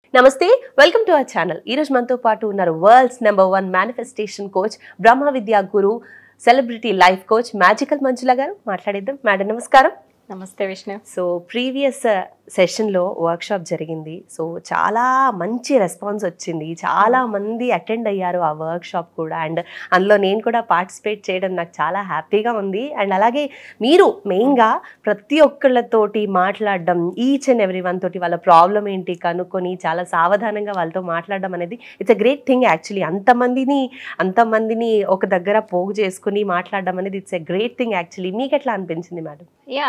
నమస్తే welcome to our channel ఈ రోజు మనతో పాటు ఉన్నారు world's number one manifestation coach Brahma Vidya Guru celebrity life coach magical Manjula garu మాట్లాడిద్దాం మేడం నమస్కారం నమస్తే విష్ణు సో ప్రీవియస్ సెషన్లో వర్క్షాప్ జరిగింది సో చాలా మంచి రెస్పాన్స్ వచ్చింది చాలా మంది అటెండ్ అయ్యారు ఆ వర్క్షాప్ కూడా అండ్ అందులో నేను కూడా పార్టిసిపేట్ చేయడం నాకు చాలా హ్యాపీగా ఉంది అండ్ అలాగే మీరు మెయిన్గా ప్రతి ఒక్కళ్ళతోటి మాట్లాడడం ఈచ్ అండ్ ఎవ్రీ వన్ తోటి వాళ్ళ ప్రాబ్లం ఏంటి కనుక్కొని చాలా సావధానంగా వాళ్ళతో మాట్లాడడం అనేది it's a great thing actually అంతమందిని అంతమందిని ఒక దగ్గర పోగు చేసుకుని మాట్లాడడం అనేది it's a great thing actually మీకు ఎట్లా అనిపించింది madam yeah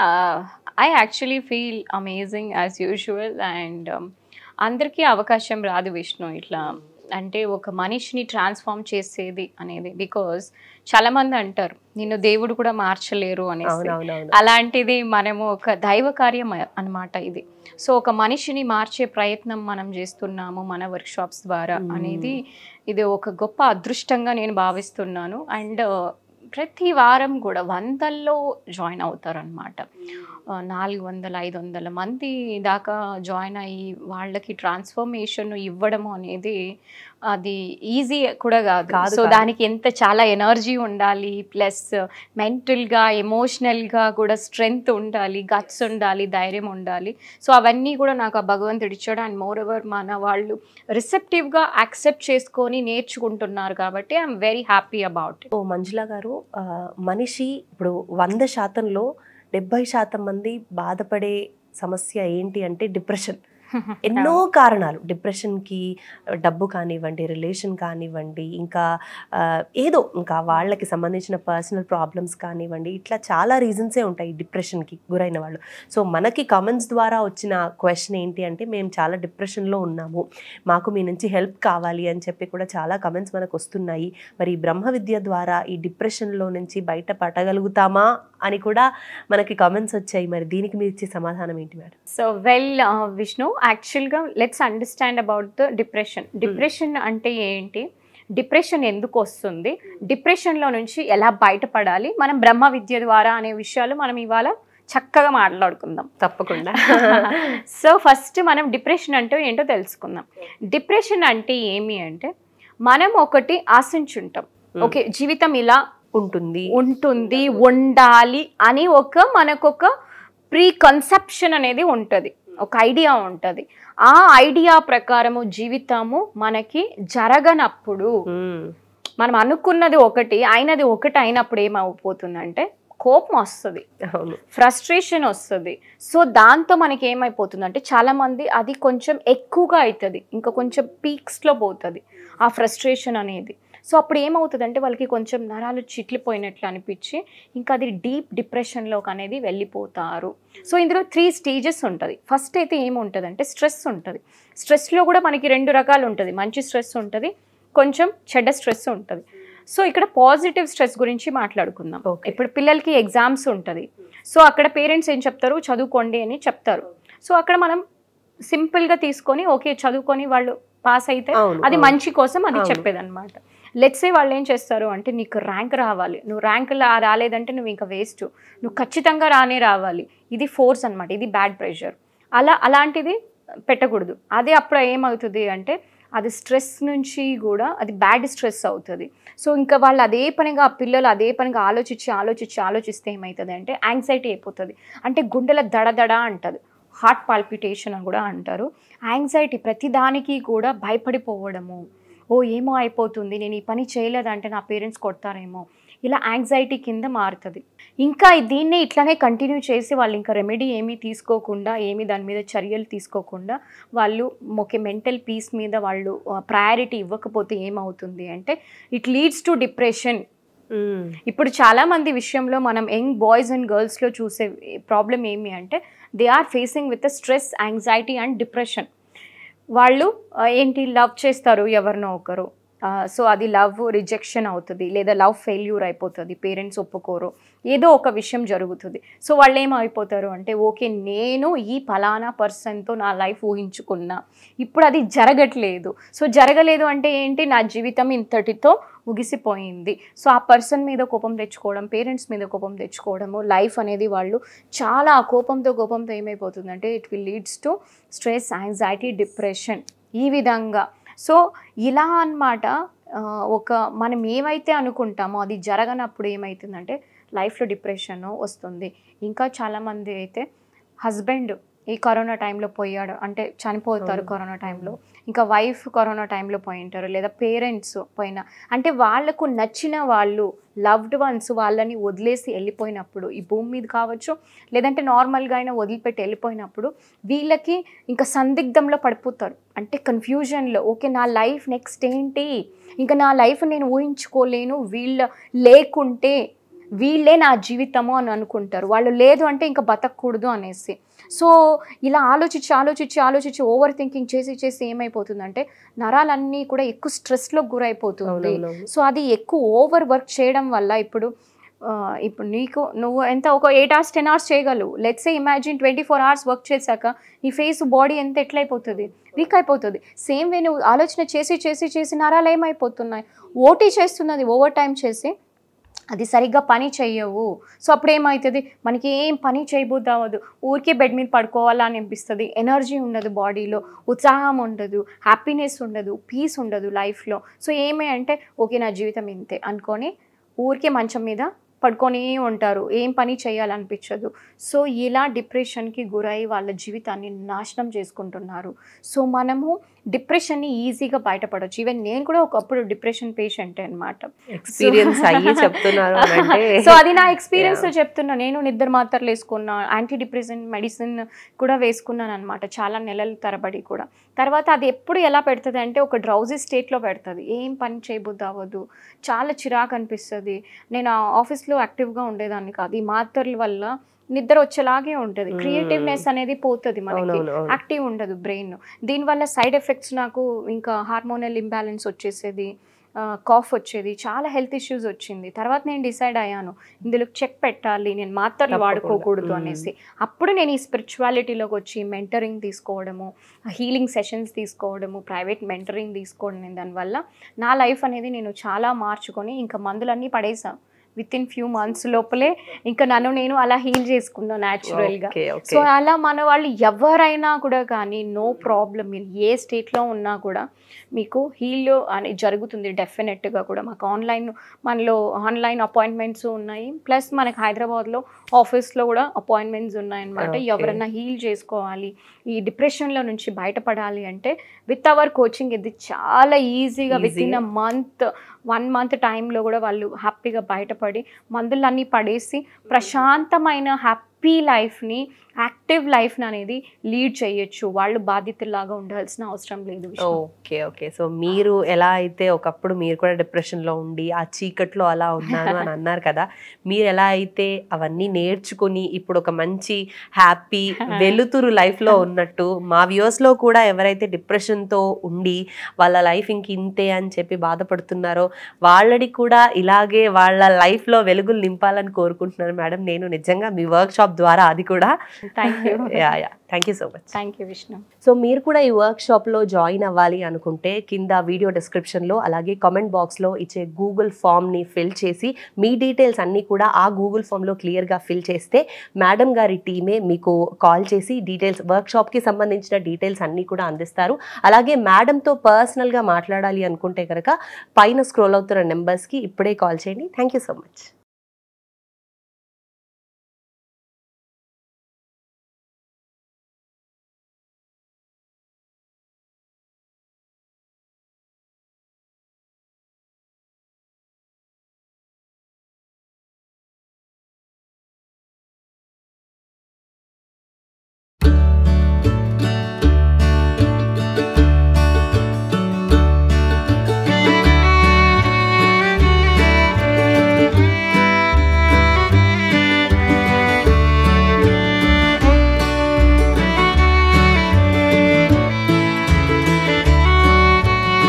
I actually feel amazing as usual and అందరికీ అవకాశం రాదు విష్ణు ఇట్లా అంటే ఒక మనిషిని ట్రాన్స్ఫార్మ్ చేసేది అనేది బికాజ్ చాలా మంది అంటారు నిన్ను దేవుడు కూడా మార్చలేరు అనేసి అవునవునవును అలాంటిది మనము ఒక దైవ కార్యం అన్నమాట ఇది సో ఒక మనిషిని మార్చే ప్రయత్నం మనం చేస్తున్నాము మన వర్క్షాప్స్ ద్వారా Hmm. అనేది ఇది ఒక గొప్ప అదృష్టంగా నేను భావిస్తున్నాను అండ్ ప్రతి వారం కూడా వందల్లో జాయిన్ అవుతారనమాట నాలుగు వందల ఐదు వందల మంది దాకా జాయిన్ అయ్యి వాళ్ళకి ట్రాన్స్ఫర్మేషన్ ఇవ్వడము అనేది అది ఈజీ కూడా కాదు కాదు, సో కాదు. దానికి ఎంత చాలా ఎనర్జీ ఉండాలి ప్లస్ మెంటల్గా ఎమోషనల్గా కూడా స్ట్రెంగ్త్ ఉండాలి గట్స్ ఉండాలి ధైర్యం ఉండాలి సో అవన్నీ కూడా నాకు ఆ భగవంతుడు ఇచ్చాడు అండ్ మోర్ ఓవర్ మన వాళ్ళు రిసెప్టివ్గా యాక్సెప్ట్ చేసుకొని నేర్చుకుంటున్నారు కాబట్టి ఐఎమ్ వెరీ హ్యాపీ అబౌట్ ఓ మంజుల గారు ఆ, మనిషి ఇప్పుడు వంద శాతంలో డెబ్బై శాతం మంది బాధపడే సమస్య ఏంటి అంటే డిప్రెషన్ ఎన్నో కారణాలు డిప్రెషన్కి డబ్బు కానివ్వండి రిలేషన్ కానివ్వండి ఇంకా ఆ, ఏదో ఇంకా వాళ్ళకి సంబంధించిన పర్సనల్ ప్రాబ్లమ్స్ కానివ్వండి ఇట్లా చాలా రీజన్సే ఉంటాయి డిప్రెషన్కి గురైన వాళ్ళు సో మనకి కామెంట్స్ ద్వారా వచ్చిన క్వశ్చన్ ఏంటి అంటే మేము చాలా డిప్రెషన్లో ఉన్నాము మాకు మీ నుంచి హెల్ప్ కావాలి అని చెప్పి కూడా చాలా కమెంట్స్ మనకు వస్తున్నాయి మరి ఈ బ్రహ్మ విద్య ద్వారా ఈ డిప్రెషన్లో నుంచి బయట పడగలుగుతామా అని కూడా మనకి కామెంట్స్ వచ్చాయి మరి దీనికి మీరు ఇచ్చే సమాధానం ఏంటి మేడం సో వెల్ విష్ణు యాక్చువల్గా let's understand about the depression depression అంటే ఏంటి డిప్రెషన్ ఎందుకు వస్తుంది డిప్రెషన్లో నుంచి ఎలా బయటపడాలి మనం బ్రహ్మ విద్య ద్వారా అనే విషయాలు మనం ఇవాళ చక్కగా మాట్లాడుకుందాం తప్పకుండా సో ఫస్ట్ మనం డిప్రెషన్ అంటే ఏంటో తెలుసుకుందాం డిప్రెషన్ అంటే ఏమి అంటే మనం ఒకటి ఆశించుంటాం ఓకే జీవితం ఇలా ఉంటుంది ఉంటుంది ఉండాలి అని ఒక మనకొక ప్రీ కన్సెప్షన్ అనేది ఉంటుంది ఒక ఐడియా ఉంటుంది ఆ ఐడియా ప్రకారము జీవితము మనకి జరగనప్పుడు మ్మ్. మనం అనుకున్నది ఒకటి అయినది ఒకటి అయినప్పుడు ఏమైపోతుందంటే కోపం వస్తుంది అవును ఫ్రస్ట్రేషన్ వస్తుంది సో దాంతో మనకి ఏమైపోతుందంటే చాలామంది అది కొంచెం ఎక్కువగా అవుతుంది ఇంకా కొంచెం పీక్స్లో పోతుంది ఆ ఫ్రస్ట్రేషన్ అనేది సో అప్పుడు ఏమవుతుందంటే వాళ్ళకి కొంచెం నరాలు చిట్లిపోయినట్లు అనిపించి ఇంకా అది డీప్ డిప్రెషన్లోకి అనేది వెళ్ళిపోతారు సో ఇందులో త్రీ స్టేజెస్ ఉంటుంది ఫస్ట్ అయితే ఏముంటుందంటే స్ట్రెస్ ఉంటుంది స్ట్రెస్లో కూడా మనకి రెండు రకాలు ఉంటుంది మంచి స్ట్రెస్ ఉంటుంది కొంచెం చెడ్డ స్ట్రెస్ ఉంటుంది సో ఇక్కడ పాజిటివ్ స్ట్రెస్ గురించి మాట్లాడుకుందాం Okay. ఇప్పుడు పిల్లలకి ఎగ్జామ్స్ ఉంటుంది సో అక్కడ పేరెంట్స్ ఏం చెప్తారు చదువుకోండి అని చెప్తారు సో అక్కడ మనం సింపుల్గా తీసుకొని ఓకే చదువుకొని వాళ్ళు పాస్ అయితే అవును అది అవును. మంచి కోసం అది అవును. చెప్పేదన్నమాట లెట్సే వాళ్ళు ఏం చేస్తారు అంటే నీకు ర్యాంక్ రావాలి నువ్వు ర్యాంక్ రాలేదంటే నువ్వు ఇంకా వేస్ట్ నువ్వు ఖచ్చితంగా రానే రావాలి ఇది ఫోర్స్ అన్నమాట ఇది బ్యాడ్ ప్రెషర్ అలా అలాంటిది పెట్టకూడదు అదే అప్పుడు ఏమవుతుంది అంటే అది స్ట్రెస్ నుంచి కూడా అది బ్యాడ్ స్ట్రెస్ అవుతుంది సో ఇంకా వాళ్ళు అదే పనిగా ఆ పిల్లలు అదే పనిగా ఆలోచించి ఆలోచించి ఆలోచిస్తే ఏమవుతుంది అంటే యాంగ్జైటీ అయిపోతుంది అంటే గుండెల దడదడ అంటది హార్ట్ పాల్పిటేషన్ అని కూడా అంటారు యాంగ్జైటీ ప్రతిదానికి కూడా భయపడిపోవడము ఓ ఏమో అయిపోతుంది నేను ఈ పని చేయలేదంటే నా పేరెంట్స్ కొడతారేమో ఇలా యాంగ్జైటీ కింద మారుతుంది ఇంకా దీన్నే ఇట్లానే కంటిన్యూ చేసి వాళ్ళు ఇంకా రెమెడీ ఏమీ తీసుకోకుండా ఏమీ దాని మీద చర్యలు తీసుకోకుండా వాళ్ళు ఒక మెంటల్ పీస్ మీద వాళ్ళు ప్రయారిటీ ఇవ్వకపోతే ఏమవుతుంది అంటే it leads to depression hmm. ఇప్పుడు చాలా మంది విషయంలో మనం యంగ్ బాయ్స్ అండ్ గర్ల్స్లో చూసే ప్రాబ్లం ఏమి అంటే they are facing with stress anxiety and depression వాళ్ళు ఆ, ఏంటి లవ్ చేస్తారు ఎవరినో ఒకరు సో అది లవ్ రిజెక్షన్ అవుతుంది లేదా లవ్ ఫెయిల్యూర్ అయిపోతుంది పేరెంట్స్ ఒప్పుకోరు ఏదో ఒక విషయం జరుగుతుంది సో వాళ్ళు ఏమైపోతారు అంటే ఓకే నేను ఈ ఫలానా పర్సన్తో నా లైఫ్ ఊహించుకున్నా ఇప్పుడు అది జరగట్లేదు సో జరగలేదు అంటే ఏంటి నా జీవితం ఇంతటితో ముగిసిపోయింది సో ఆ పర్సన్ మీద కోపం తెచ్చుకోవడం పేరెంట్స్ మీద కోపం తెచ్చుకోవడము లైఫ్ అనేది వాళ్ళు చాలా ఆ కోపంతో కోపంతో ఏమైపోతుందంటే it will leads to stress anxiety depression ఈ విధంగా సో ఇలా అన్నమాట ఆ, ఒక మనం ఏమైతే అనుకుంటామో అది జరగనప్పుడు ఏమవుతుందంటే లైఫ్లో డిప్రెషన్ వస్తుంది ఇంకా చాలామంది అయితే హస్బెండ్ ఈ కరోనా టైంలో పోయాడు అంటే చనిపోతారు అవును. కరోనా టైంలో ఇంకా వైఫ్ కరోనా టైంలో పోయి ఉంటారు లేదా పేరెంట్స్ పోయినా అంటే వాళ్ళకు నచ్చిన వాళ్ళు లవ్డ్ వన్స్ వాళ్ళని వదిలేసి వెళ్ళిపోయినప్పుడు ఈ భూమి మీద కావచ్చు లేదంటే నార్మల్గా అయినా వదిలిపెట్టి వెళ్ళిపోయినప్పుడు వీళ్ళకి ఇంకా సందిగ్ధంలో పడిపోతారు అంటే కన్ఫ్యూజన్లో ఓకే నా లైఫ్ నెక్స్ట్ ఏంటి ఇంకా నా లైఫ్ నేను ఊహించుకోలేను వీళ్ళ లేకుంటే వీళ్ళే నా జీవితము అని అనుకుంటారు వాళ్ళు లేదు అంటే ఇంకా బతకూడదు అనేసి సో ఇలా ఆలోచించి ఆలోచించి ఆలోచించి ఓవర్ థింకింగ్ చేసి చేసి ఏమైపోతుందంటే నరాలన్నీ కూడా ఎక్కువ స్ట్రెస్లో గురైపోతుంది అవునవునవును. సో అది ఎక్కువ ఓవర్ వర్క్ చేయడం వల్ల ఇప్పుడు ఆ, ఇప్పుడు నీకు నువ్వు ఎంత ఒక ఎయిట్ అవర్స్ టెన్ అవర్స్ చేయగలవు let's imagine twenty four hours work చేశాక నీ ఫేస్ బాడీ ఎంత ఎట్లయిపోతుంది వీక్ అయిపోతుంది సేమ్ వే నువ్వు ఆలోచన చేసి చేసి చేసి నరాలు ఏమైపోతున్నాయి ఓటీ చేస్తున్నది ఓవర్ టైం చేసి అది సరిగ్గా పని చెయ్యవు సో అప్పుడు ఏమవుతుంది మనకి ఏం పని చేయబుద్ది అవ్వదు ఊరికే బెడ్ మీద పడుకోవాలని అనిపిస్తుంది ఎనర్జీ ఉండదు బాడీలో ఉత్సాహం ఉండదు హ్యాపీనెస్ ఉండదు పీస్ ఉండదు లైఫ్లో సో ఏమి అంటే ఓకే నా జీవితం ఇంతే అనుకొని ఊరికే మంచం మీద పడుకొని ఉంటారు ఏం పని చేయాలనిపించదు సో ఇలా డిప్రెషన్కి గురై వాళ్ళ జీవితాన్ని నాశనం చేసుకుంటున్నారు సో మనము డిప్రెషన్ని ఈజీగా బయటపడవచ్చు ఈవెన్ నేను కూడా ఒకప్పుడు డిప్రెషన్ పేషెంట్ అనమాట ఎక్స్పీరియన్స్ అయ్యి చెప్తున్నారు అని అంటే సో అది నా ఎక్స్పీరియన్స్ తో చెప్తున్నా నేను నిద్ర మాత్రలు వేసుకున్నా యాంటీ డిప్రెషన్ మెడిసిన్ కూడా వేసుకున్నాను అనమాట చాలా నెలల తరబడి కూడా తర్వాత అది ఎప్పుడు ఎలా పెడుతుంది అంటే ఒక డ్రౌజీ స్టేట్లో పెడుతుంది ఏం పని చేయబుద్ది అవ్వదు చాలా చిరాకు అనిపిస్తుంది నేను ఆఫీస్లో యాక్టివ్గా ఉండేదాన్ని కాదు ఈ మాత్రల వల్ల నిద్ర వచ్చేలాగే ఉంటుంది Hmm. క్రియేటివ్నెస్ అనేది పోతుంది మనకి అవునవును అవును. యాక్టివ్ ఉండదు బ్రెయిన్ దీనివల్ల సైడ్ ఎఫెక్ట్స్ నాకు ఇంకా హార్మోనల్ ఇంబ్యాలెన్స్ వచ్చేసేది కాఫ్ వచ్చేది చాలా హెల్త్ ఇష్యూస్ వచ్చింది తర్వాత నేను డిసైడ్ అయ్యాను ఇందులో చెక్ పెట్టాలి నేను మాత్రలు తప్పకుండా. వాడుకోకూడదు మ్మ్. అనేసి అప్పుడు నేను ఈ స్పిరిచువాలిటీలోకి వచ్చి మెంటరింగ్ తీసుకోవడము హీలింగ్ సెషన్స్ తీసుకోవడము ప్రైవేట్ మెంటరింగ్ తీసుకోవడం నేను దానివల్ల నా లైఫ్ అనేది నేను చాలా మార్చుకొని ఇంకా మందులన్నీ పడేసాను విత్ ఇన్ ఫ్యూ మంత్స్ లోపలే ఇంకా నన్ను నేను అలా హీల్ చేసుకున్నాను న్యాచురల్గా ఓకే ఓకే సో అలా మన వాళ్ళు ఎవరైనా కూడా కానీ నో ప్రాబ్లం మీరు ఏ స్టేట్లో ఉన్నా కూడా మీకు హీల్ అని జరుగుతుంది డెఫినెట్గా కూడా మాకు ఆన్లైన్ మనలో ఆన్లైన్ అపాయింట్మెంట్స్ ఉన్నాయి ప్లస్ మనకి హైదరాబాద్లో ఆఫీస్లో కూడా అపాయింట్మెంట్స్ ఉన్నాయన్నమాట Okay. ఎవరైనా హీల్ చేసుకోవాలి ఈ డిప్రెషన్లో నుంచి బయటపడాలి అంటే విత్ అవర్ కోచింగ్ ఇది చాలా ఈజీగా within a month one month టైంలో కూడా వాళ్ళు హ్యాపీగా బయటపడి మందులన్నీ పడేసి ప్రశాంతమైన హ్యాపీ లైఫ్ని యాక్టివ్ లైఫ్ని అనేది లీడ్ చేయొచ్చు వాళ్ళు బాధ్యతలాగా ఉండాల్సిన అవసరం లేదు విష్ణు. ఓకే ఓకే సో మీరు ఎలా అయితే ఒకప్పుడు మీరు కూడా డిప్రెషన్లో ఉండి ఆ చీకట్లో అలా ఉన్నాను అని అన్నారు కదా మీరు ఎలా అయితే అవన్నీ నేర్చుకుని ఇప్పుడు ఒక మంచి హ్యాపీ వెలుతురు లైఫ్లో ఉన్నట్టు మా వ్యూస్లో కూడా ఎవరైతే డిప్రెషన్తో ఉండి వాళ్ళ లైఫ్ ఇంక ఇంతే అని చెప్పి బాధపడుతున్నారో వాళ్ళని కూడా ఇలాగే వాళ్ళ లైఫ్లో వెలుగులు నింపాలని కోరుకుంటున్నాను మేడం నేను నిజంగా మీ వర్క్ షాప్ ద్వారా అది కూడా thank you yeah yeah thank you so much thank you Vishnu so మీరు కూడా ఈ వర్క్ షాప్లో జాయిన్ అవ్వాలి అనుకుంటే కింద వీడియో డిస్క్రిప్షన్లో అలాగే కామెంట్ బాక్స్లో ఇచ్చే గూగుల్ ఫామ్ని ఫిల్ చేసి మీ డీటెయిల్స్ అన్నీ కూడా ఆ గూగుల్ ఫామ్లో క్లియర్గా ఫిల్ చేస్తే మేడం గారి టీమే మీకు కాల్ చేసి డీటెయిల్స్ వర్క్ షాప్కి సంబంధించిన డీటెయిల్స్ అన్నీ కూడా అందిస్తారు అలాగే మేడంతో పర్సనల్గా మాట్లాడాలి అనుకుంటే కనుక పైన స్క్రోల్ అవుతున్న నెంబర్స్కి ఇప్పుడే కాల్ చేయండి థ్యాంక్ యూ సో మచ్